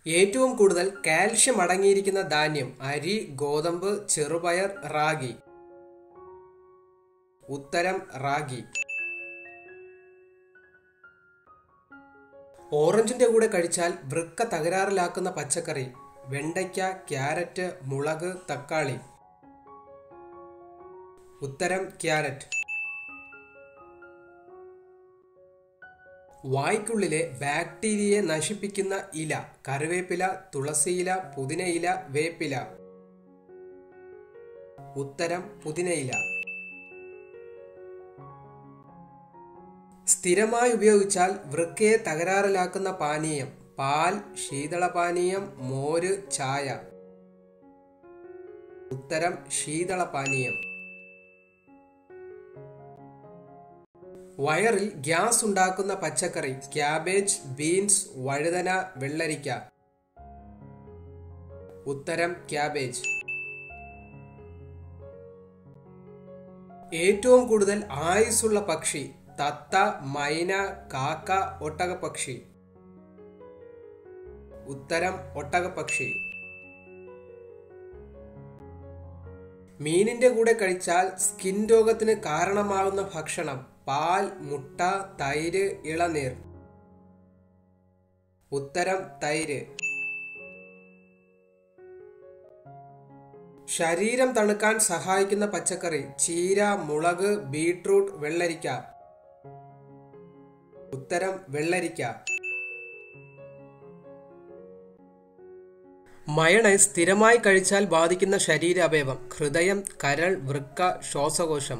ഏറ്റവും കൂടുതൽ കാൽഷ്യം അടങ്ങിയിരിക്കുന്ന ധാന്യം അരി ഗോതമ്പ് ചെറുപയർ റാഗി ഉത്തരം റാഗി ഓറഞ്ചിന്റെ കൂടെ കഴിച്ചാൽ വൃക്ക തകരാറിലാക്കുന്ന പച്ചക്കറി വെണ്ടയ്ക്ക ക്യാരറ്റ് മുളക് തക്കാളി ഉത്തരം ക്യാരറ്റ് വായ്ക്കുള്ളിലെ ബാക്ടീരിയയെ നശിപ്പിക്കുന്ന ഇല കറിവേപ്പില തുളസിയില പുതിനയില വേപ്പില ഉത്തരം പുതിനയില സ്ഥിരമായി ഉപയോഗിച്ചാൽ വൃക്കയെ തകരാറിലാക്കുന്ന പാനീയം പാൽ ശീതളപാനീയം മോര് ചായ ഉത്തരം ശീതളപാനീയം വയറിൽ ഗ്യാസ് ഉണ്ടാക്കുന്ന പച്ചക്കറി ക്യാബേജ് ബീൻസ് വഴുതന വെള്ളരിക്ക ഉത്തരം ക്യാബേജ് ഏറ്റവും കൂടുതൽ ആയുസ്സുള്ള പക്ഷി തത്ത മൈന കാക്ക ഒട്ടകപ്പക്ഷി ഉത്തരം ഒട്ടകപ്പക്ഷി മീനിന്റെ കൂടെ കഴിച്ചാൽ സ്കിൻ രോഗത്തിന് കാരണമാകുന്ന ഭക്ഷണം പാൽ മുട്ട തൈര് ഇളനീർ ഉത്തരം തൈര് ശരീരം തണുക്കാൻ സഹായിക്കുന്ന പച്ചക്കറി ചീര മുളക് ബീട്രൂട്ട് വെള്ളരിക്ക ഉത്തരം വെള്ളരിക്ക മയണൈസ് സ്ഥിരമായി കഴിച്ചാൽ ബാധിക്കുന്ന ശരീരാവയവം ഹൃദയം കരൾ വൃക്ക ശ്വാസകോശം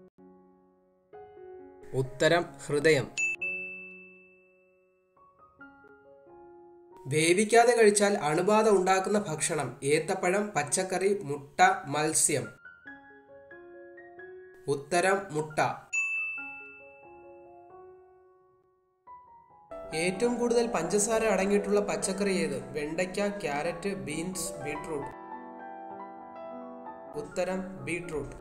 ഉത്തരം ഹൃദയം വേവിക്കാതെ കഴിച്ചാൽ അണുബാധ ഉണ്ടാക്കുന്ന ഭക്ഷണം ഏത്തപ്പഴം പച്ചക്കറി മുട്ട മത്സ്യം ഉത്തരം മുട്ട ഏറ്റവും കൂടുതൽ പഞ്ചസാര അടങ്ങിയിട്ടുള്ള പച്ചക്കറി ഏത് വെണ്ടയ്ക്ക ക്യാരറ്റ് ബീൻസ് ബീട്രൂട്ട് ഉത്തരം ബീട്രൂട്ട്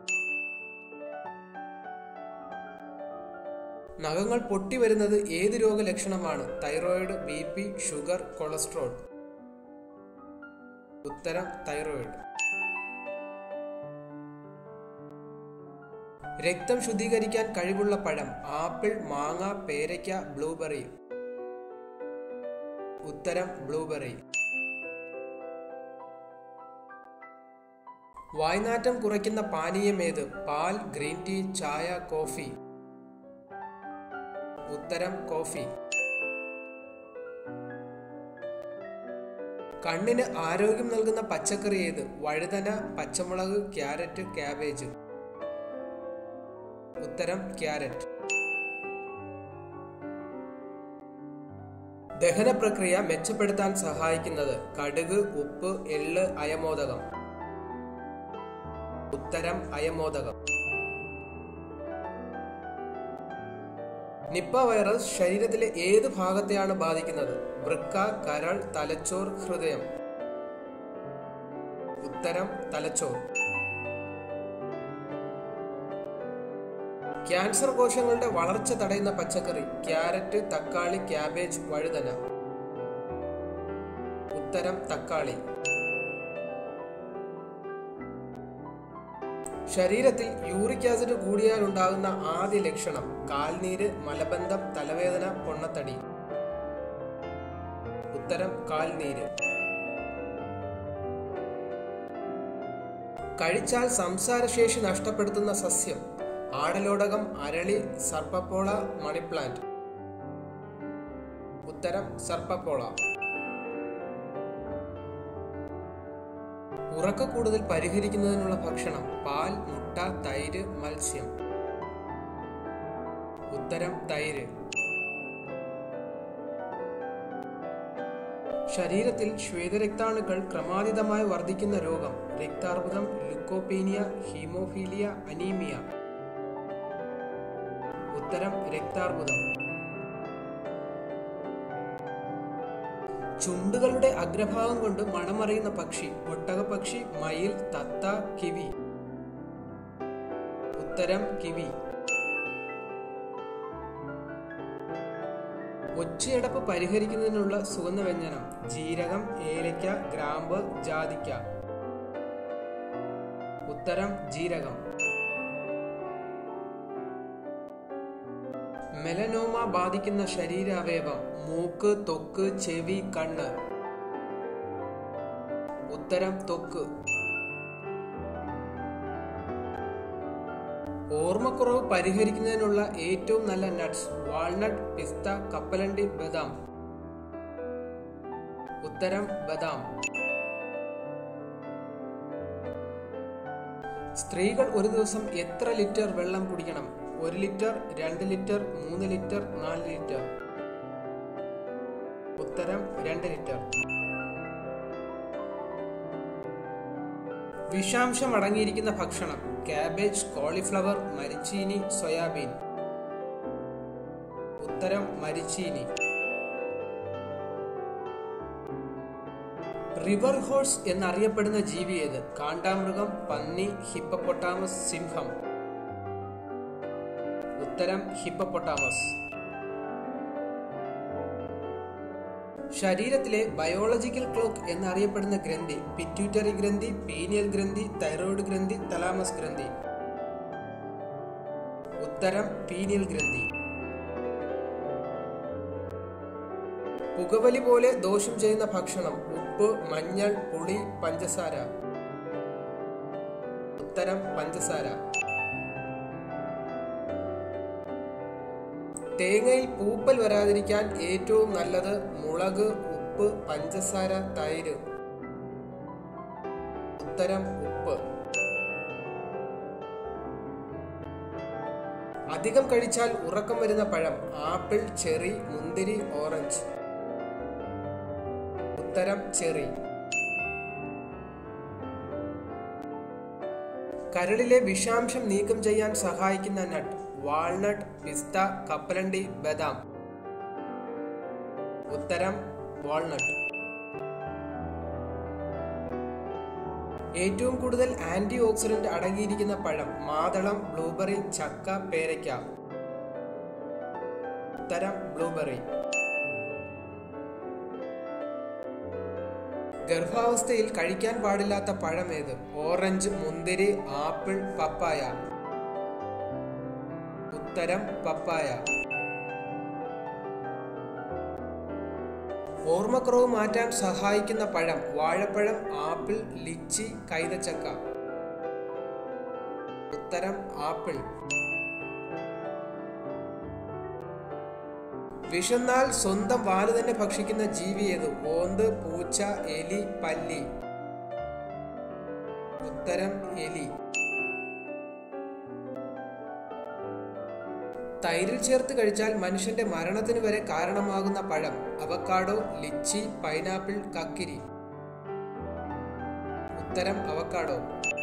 നഖങ്ങൾ പൊട്ടി വരുന്നത് ഏത് രോഗലക്ഷണമാണ് thyroid B P sugar cholesterol ഉത്തരം തൈറോയിഡ് രക്തം ശുദ്ധീകരിക്കാൻ കഴിവുള്ള പഴം ആപ്പിൾ മാങ്ങ പേരയ്ക്ക ബ്ലൂബെറി ഉത്തരം ബ്ലൂബെറി വായ്നാറ്റം കുറയ്ക്കുന്ന പാനീയം ഏത് പാൽ ഗ്രീൻ ടീ ചായ കോഫി ഉത്തരം കോഫി കണ്ണിന് ആരോഗ്യം നൽകുന്ന പച്ചക്കറി ഏത് വഴുതന പച്ചമുളക് ക്യാരറ്റ് ക്യാബേജ് ഉത്തരം ക്യാരറ്റ് ദഹന പ്രക്രിയ മെച്ചപ്പെടുത്താൻ സഹായിക്കുന്നത് കടുക് ഉപ്പ് എള്ള് അയമോദകം ഉത്തരം അയമോദകം നിപ്പ വൈറസ് ശരീരത്തിലെ ഏത് ഭാഗത്തെയാണ് ബാധിക്കുന്നത് വൃക്ക കരൾ തലച്ചോർ ഹൃദയം ഉത്തരം തലച്ചോർ ക്യാൻസർ കോശങ്ങളുടെ വളർച്ച തടയുന്ന പച്ചക്കറി ക്യാരറ്റ് തക്കാളി ക്യാബേജ് വഴുതന ഉത്തരം തക്കാളി ശരീരത്തിൽ യൂറിക് ആസിഡ് കൂടിയാൽ ഉണ്ടാകുന്ന ആദ്യ ലക്ഷണം കാൽനീര് മലബന്ധം തലവേദന പൊണ്ണത്തടി ഉത്തരം കാൽനീര് കഴിച്ചാൽ സംസാരശേഷി നഷ്ടപ്പെടുത്തുന്ന സസ്യം ആടലോടകം അരളി സർപ്പപ്പോള മണിപ്ലാന്റ് ഉത്തരം സർപ്പപ്പോള ഉറക്ക കൂടുതൽ പരിഹരിക്കുന്നതിനുള്ള ഭക്ഷണം പാൽ മുട്ട തൈര് മത്സ്യം ഉത്തരം തൈര് ശരീരത്തിൽ ശ്വേതരക്താണുക്കൾ ക്രമാതീതമായി വർദ്ധിക്കുന്ന രോഗം രക്താർബുദം ലുക്കോപീനിയ ഹീമോഫീലിയ അനീമിയ ഉത്തരം രക്താർബുദം ചുണ്ടുകളുടെ അഗ്രഭാഗം കൊണ്ട് മണമറിയുന്ന പക്ഷി ഒട്ടകപക്ഷി മയിൽ തത്ത കിവി ഉത്തരം കിവി ഒച്ചയടപ്പ് പരിഹരിക്കുന്നതിനുള്ള സുഗന്ധവ്യഞ്ജനം ജീരകം ഏലയ്ക്ക ഗ്രാമ്പ് ജാതിക്ക ഉത്തരം ജീരകം മെലനോമ ബാധിക്കുന്ന ശരീരാവയവം മൂക്ക് ത്വക്ക് ചെവി കണ്ണ് ഉത്തരം ത്വക്ക് ഓർമ്മക്കുറവ് പരിഹരിക്കുന്നതിനുള്ള ഏറ്റവും നല്ല നട്ട്സ് വാൾനട്ട് പിസ്ത കപ്പലണ്ടി ബദാം ഉത്തരം ബദാം സ്ത്രീകൾ ഒരു ദിവസം എത്ര ലിറ്റർ വെള്ളം കുടിക്കണം ഒരു ലിറ്റർ രണ്ട് ലിറ്റർ മൂന്ന് ലിറ്റർ നാല് ലിറ്റർ ഉത്തരം രണ്ട് ലിറ്റർ വിഷാംശം അടങ്ങിയിരിക്കുന്ന ഭക്ഷണം കാബേജ് കോളിഫ്ലവർ മരിച്ചീനി സോയാബീൻ ഉത്തരം മരിച്ചീനി റിവർ ഹോഴ്സ് എന്നറിയപ്പെടുന്ന ജീവി ഏത് കാണ്ടാമൃഗം പന്നി ഹിപ്പപ്പൊട്ടാമസ് സിംഹം ഉത്തരം ഹിപ്പപ്പൊട്ടാമസ് ശരീരത്തിലെ ബയോളജിക്കൽ ക്ലോക്ക് എന്നറിയപ്പെടുന്ന ഗ്രന്ഥി പിറ്റ്യൂട്ടറി ഗ്രന്ഥി പീനിയൽ ഗ്രന്ഥി തൈറോയ്ഡ് ഗ്രന്ഥി തലാമസ് ഗ്രന്ഥി ഉത്തരം പീനിയൽ ഗ്രന്ഥി പുകവലി പോലെ ദോഷം ചെയ്യുന്ന ഭക്ഷണം ഉപ്പ് മഞ്ഞൾ പുളി പഞ്ചസാര ഉത്തരം പഞ്ചസാര തേങ്ങയിൽ പൂപ്പൽ വരാതിരിക്കാൻ ഏറ്റവും നല്ലത് മുളക് ഉപ്പ് പഞ്ചസാര തൈര് ഉത്തരം ഉപ്പ് അധികം കഴിച്ചാൽ ഉറക്കം വരുന്ന പഴം ആപ്പിൾ ചെറി മുന്തിരി ഓറഞ്ച് ഉത്തരം ചെറി കരളിലെ വിഷാംശം നീക്കം ചെയ്യാൻ സഹായിക്കുന്ന നട്ട് വാൾനട്ട് പിസ്ത കപ്പലണ്ടി ബദാം ഉത്തരം വാൾനട്ട് ഏറ്റവും കൂടുതൽ ആന്റി ഓക്സിഡന്റ് അടങ്ങിയിരിക്കുന്ന പഴം മാതളം ബ്ലൂബെറി ചക്ക പേരയ്ക്ക ഉത്തരം ബ്ലൂബെറി ഗർഭാവസ്ഥയിൽ കഴിക്കാൻ പാടില്ലാത്ത പഴം ഏത് ഓറഞ്ച് മുന്തിരി ആപ്പിൾ പപ്പായ ഉത്തരം പപ്പായ ഓർമ്മക്കുറവ് മാറ്റാൻ സഹായിക്കുന്ന പഴം വാഴപ്പഴം ആപ്പിൾ ലിച്ചി കൈതച്ചക്ക ഉത്തരം ആപ്പിൾ വിഷന്നാൽ സ്വന്തം വാല് തന്നെ ഭക്ഷിക്കുന്ന ജീവി ഏത് ഓന്ത് പൂച്ച എലി പല്ലി ഉത്തരം എലി തൈരിൽ ചേർത്ത് കഴിച്ചാൽ മനുഷ്യന്റെ മരണത്തിന് വരെ കാരണമാകുന്ന പഴം അവക്കാഡോ ലിച്ചി പൈനാപ്പിൾ കക്കിരി ഉത്തരം അവക്കാഡോ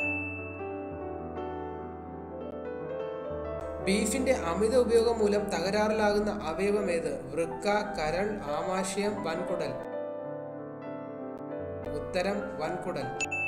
ബീഫിന്റെ അമിത ഉപയോഗം മൂലം തകരാറിലാകുന്ന അവയവം ഏത് വൃക്ക കരൾ ആമാശയം വൻകുടൽ ഉത്തരം വൻകുടൽ